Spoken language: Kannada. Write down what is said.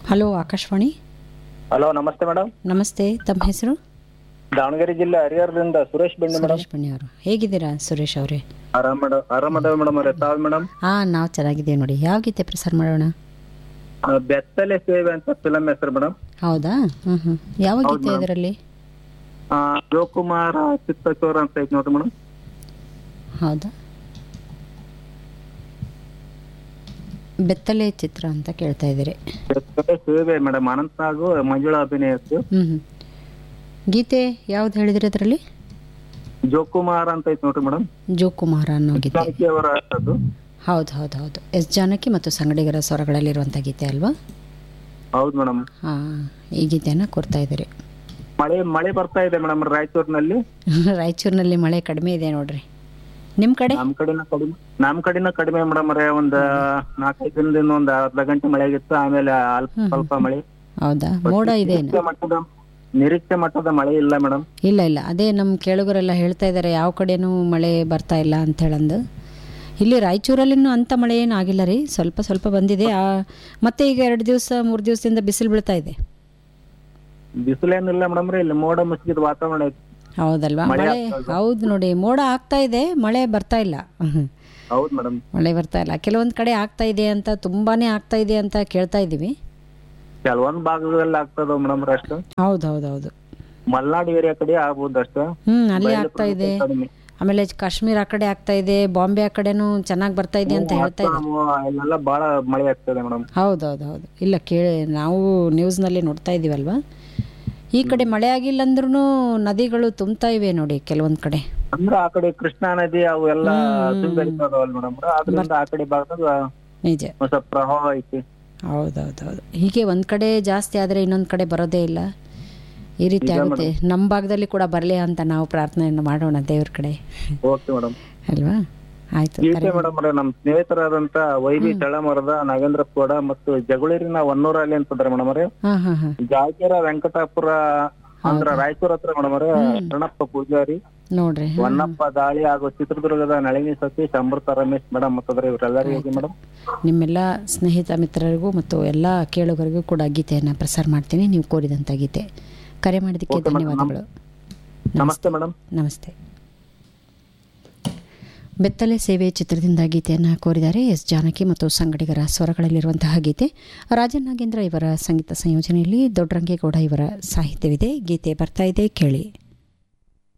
ಹಲೋ ಆಕಾಶವಾಣಿ ಹಲೋ ನಮಸ್ತೆ ಮೇಡಮ್ ನಮಸ್ತೆ ತಮ್ಮ ಹೆಸರು ದಾವಣಗೆರೆ ಜಿಲ್ಲೆ ಹರಿಹರದಿಂದ ಸುರೇಶ್ ಬೆಂಡಿ ಮೇಡಮ್ ಸುರೇಶ್ ಬಣ್ಣಿ ಅವರು ಹೇಗಿದ್ದೀರಾ ಸುರೇಶ್ ಅವರೇ ಆರಾಮ್ ಮೇಡಮ್ ಆರಾಮದ ಮೇಡಮ್ ಅವ್ರೆ ತಾವ್ ಮೇಡಮ್ ಹಾಂ ನಾವು ಚೆನ್ನಾಗಿದ್ದೀವಿ ನೋಡಿ ಯಾವ ಗೀತೆ ಪ್ರಸಾರ ಮಾಡೋಣ ಬೆತ್ತಲೆ ಸೇವೆ ಅಂತ ಫಿಲಂ ಹೆಸರು ಮೇಡಮ್ ಹೌದಾ ಹ್ಞೂ ಹ್ಞೂ ಯಾವ ಗೀತೆ ಇದರಲ್ಲಿ ಶಿವಕುಮಾರ ಚಿತ್ತಚೋರ ಅಂತ ಐತಿ ನೋಡ್ರಿ ಮೇಡಮ್ ಹೌದಾ ಬೆತ್ತಲೆ ಚಿತ್ರ ಅಂತ ಕೇಳ್ತಾ ಇದ್ದೀರಿ ಬೆತ್ತಲೆ ಸೇವೆ ಮೇಡಮ್ ಅನಂತ್ ನಾಗು ಮಂಜುಳಾ ಅಭಿನಯಿಸ್ತು ಹ್ಞೂ ಹ್ಞೂ ಗೀತೆ ಯಾವ್ದು ಹೇಳಿದ್ರಿ ಅದರಲ್ಲಿ ಜೋಕುಮಾರ್ ಅಂತ ಐತಿ ನೋಡ್ರಿ ಮೇಡಮ್ ಜೋಕುಮಾರ ಅನ್ನೋ ಗೀತೆ ಜಾನಕಿ ಅವರ ಅದು ಹೌದು ಹೌದು ಹೌದು ಎಸ್ ಜಾನಕಿ ಮತ್ತು ಸಂಗಡಿಗರ ಸ್ವರಗಳಲ್ಲಿರುವಂಥ ಗೀತೆ ಅಲ್ವಾ ಹೌದು ಮೇಡಮ್ ಹಾಂ ಈ ಗೀತೆಯನ್ನು ಕೊಡ್ತಾ ಇದ್ದೀರಿ ಮಳೆ ಮಳೆ ಬರ್ತಾ ಇದೆ ಮೇಡಮ್ ರಾಯಚೂರಿನಲ್ಲಿ ರಾಯಚೂರಿನಲ್ಲಿ ಮಳೆ ಕಡಿಮೆ ಇದೆ ನೋಡ್ರಿ ನಿಮ್ಮ ಕಡೆ ನಮ್ ಕಡೆನ ಕಡಿಮೆ ನಮ್ ಕಡೆನ ಕಡಿಮೆ ಮೇಡಮ್ ರೇ ಒಂದ್ ನಾಲ್ಕೈದು ದಿನದಿಂದ ಒಂದ್ ಅರ್ಧ ಗಂಟೆ ಮಳೆ ಆಗಿತ್ತು ಆಮೇಲೆ ಅಲ್ಪ ಸ್ವಲ್ಪ ಮಳೆ ಹೌದಾ ಮೋಡ ಇದೆ ಏನು ನಿರೀಕ್ಷೆ ಮಟ್ಟದ ನಿರೀಕ್ಷೆ ಮಟ್ಟದ ಮಳೆ ಇಲ್ಲ ಮೇಡಮ್ ಇಲ್ಲ ಇಲ್ಲ ಅದೇ ನಮ್ಮ ಕೇಳುಗರೆಲ್ಲ ಹೇಳ್ತಾ ಇದ್ದಾರೆ ಯಾವ ಕಡೆನೂ ಮಳೆ ಬರ್ತಾ ಇಲ್ಲ ಅಂತ ಹೇಳಂದು ಇಲ್ಲಿ ರಾಯಚೂರಲ್ಲಿನೂ ಅಂಥ ಮಳೆ ಏನು ಆಗಿಲ್ಲ ರೀ ಸ್ವಲ್ಪ ಸ್ವಲ್ಪ ಬಂದಿದೆ ಆ, ಮತ್ತೆ ಈಗ ಎರಡು ದಿವಸ ಮೂರು ದಿವಸದಿಂದ ಬಿಸಿಲು ಬೀಳ್ತಾ ಇದೆ ಬಿಸಿಲೇನಿಲ್ಲ ಮೇಡಮ್ ರೀ ಇಲ್ಲಿ ಮೋಡ ಮುಸುಕಿದ ವಾತಾವರಣ ಐತಿ ಹೌದಲ್ವಾ ಮಳೆ ಮಳೆ ಹೌದು ನೋಡಿ ಮೋಡ ಆಗ್ತಾ ಇದೆ ಮಳೆ ಬರ್ತಾ ಇಲ್ಲ ಹೌದ್ ಮೇಡಮ್ ಮಳೆ ಬರ್ತಾ ಇಲ್ಲ ಕೆಲವೊಂದು ಕಡೆ ಆಗ್ತಾ ಇದೆ ಅಂತ ತುಂಬಾನೇ ಆಗ್ತಾ ಇದೆ ಅಂತ ಕೇಳ್ತಾ ಇದ್ದೀವಿ ಕೆಲವೊಂದ್ ಭಾಗದಲ್ಲಿ ಆಗ್ತದ ಮೇಡಮ್ ಅಷ್ಟು ಹೌದು ಹೌದು ಹೌದು ಮಲ್ನಾಡು ಏರಿಯಾ ಕಡೆ ಆಗ್ಬೋದು ಅಷ್ಟು ಹ್ಮ್ ಅಲ್ಲಿ ಆಗ್ತಾ ಇದೆ ಕಡಿಮೆ ಆಮೇಲೆ ಕಾಶ್ಮೀರ ಆ ಕಡೆ ಆಗ್ತಾ ಇದೆ ಬಾಂಬೆ ಆ ಕಡೆನೂ ಚೆನ್ನಾಗಿ ಬರ್ತಾ ಇದೆ ಅಂತ ಹೇಳ್ತಾ ಇದ್ದಾರೆ ಇಲ್ಲೆಲ್ಲ ಬಹಳ ಮಳೆ ಆಗ್ತದೆ ಮೇಡಮ್ ಹೌದು ಹೌದು ಹೌದು ಇಲ್ಲ ಕೇಳಿ ನಾವು ನ್ಯೂಸ್ನಲ್ಲಿ ನೋಡ್ತಾ ಇದ್ದೀವಲ್ವಾ ಈ ಕಡೆ ಮಳೆ ಆಗಿಲ್ಲ ಅಂದ್ರೂ ನದಿಗಳು ತುಂಬ್ತಾ ಇವೆ ನೋಡಿ ಕೆಲವೊಂದು ಕಡೆ ಅಂದ್ರ ಆ ಕಡೆ ಕೃಷ್ಣಾ ನದಿ ಅವು ಎಲ್ಲ ತುಂಬಿ ಹರಿತಾವಲ್ಲ ಮೇಡಮ್ ಅದ್ರಿಂದ ಆ ಕಡೆ ಭಾಗದಾಗ ನಿಜ ಒಂದ್ ಸ್ವಲ್ಪ ಪ್ರವಾಹ ಐತಿ ಹೌದೌದು ಹೌದು ಹೀಗೆ ಒಂದು ಕಡೆ ಜಾಸ್ತಿ ಆದರೆ ಇನ್ನೊಂದು ಕಡೆ ಬರೋದೇ ಇಲ್ಲ ಈ ರೀತಿ ಆಗುತ್ತೆ ನಮ್ಮ ಭಾಗದಲ್ಲಿ ಕೂಡ ಬರಲಿ ಅಂತ ನಾವು ಪ್ರಾರ್ಥನೆಯನ್ನು ಮಾಡೋಣ ದೇವ್ರ ಕಡೆ ಓಕೆ ಮೇಡಮ್ ಅಲ್ವಾ ಆಯ್ತು ಗೀತೆ ಮೇಡಮ್ ನಮ್ ಸ್ನೇಹಿತರಾದಂತ ವೈಬಿ ತಳಮರದ ನಾಗೇಂದ್ರ ಕೋಡ ಮತ್ತು ಜಗಳೂರಿನ ಹೊನ್ನೂರಲ್ಲಿ ಅಂತಂದ್ರೆ ಮೇಡಮ್ ಅವ್ರೆ ಹಾಂ ಹಾಂ ಹಾಂ ಜಾಗೀರ ವೆಂಕಟಾಪುರ ಅಂದ್ರ ರಾಯಚೂರ್ ಹತ್ರ ಮೇಡಮ್ ಅವ್ರೆ ಶರಣಪ್ಪ ಪೂಜಾರಿ ನೋಡ್ರಿ ಹೊನ್ನಪ್ಪ ದಾಳಿ ಹಾಗೂ ಚಿತ್ರದುರ್ಗದ ನಳಿನಿ ಸತೀಶ್ ಅಮೃತ ರಮೇಶ್ ಮೇಡಮ್ ಮತ್ತಂದ್ರೆ ಇವರೆಲ್ಲರಿಗೂ ಮೇಡಮ್ ನಿಮ್ಮೆಲ್ಲ ಸ್ನೇಹಿತ ಮಿತ್ರರಿಗೂ ಮತ್ತು ಎಲ್ಲ ಕೇಳುಗರಿಗೂ ಕೂಡ ಗೀತೆಯನ್ನು ಪ್ರಸಾರ ಮಾಡ್ತೀನಿ ನೀವು ಕೋರಿದಂಥ ಗೀತೆ ಕರೆ ಮಾಡಿದ್ದಕ್ಕೆ ಧನ್ಯವಾದಗಳು ನಮಸ್ತೆ ಮೇಡಮ್ ನಮಸ್ತೆ ಬೆತ್ತಲೆ ಸೇವೆ ಚಿತ್ರದಿಂದ ಗೀತೆಯನ್ನು ಕೋರಿದ್ದಾರೆ ಎಸ್ ಜಾನಕಿ ಮತ್ತು ಸಂಗಡಿಗರ ಸ್ವರಗಳಲ್ಲಿರುವಂತಹ ಗೀತೆ ರಾಜನ್ ನಾಗೇಂದ್ರ ಇವರ ಸಂಗೀತ ಸಂಯೋಜನೆಯಲ್ಲಿ ದೊಡ್ಡರಂಗೇಗೌಡ ಇವರ ಸಾಹಿತ್ಯವಿದೆ ಗೀತೆ ಬರ್ತಾ ಇದೆ ಕೇಳಿ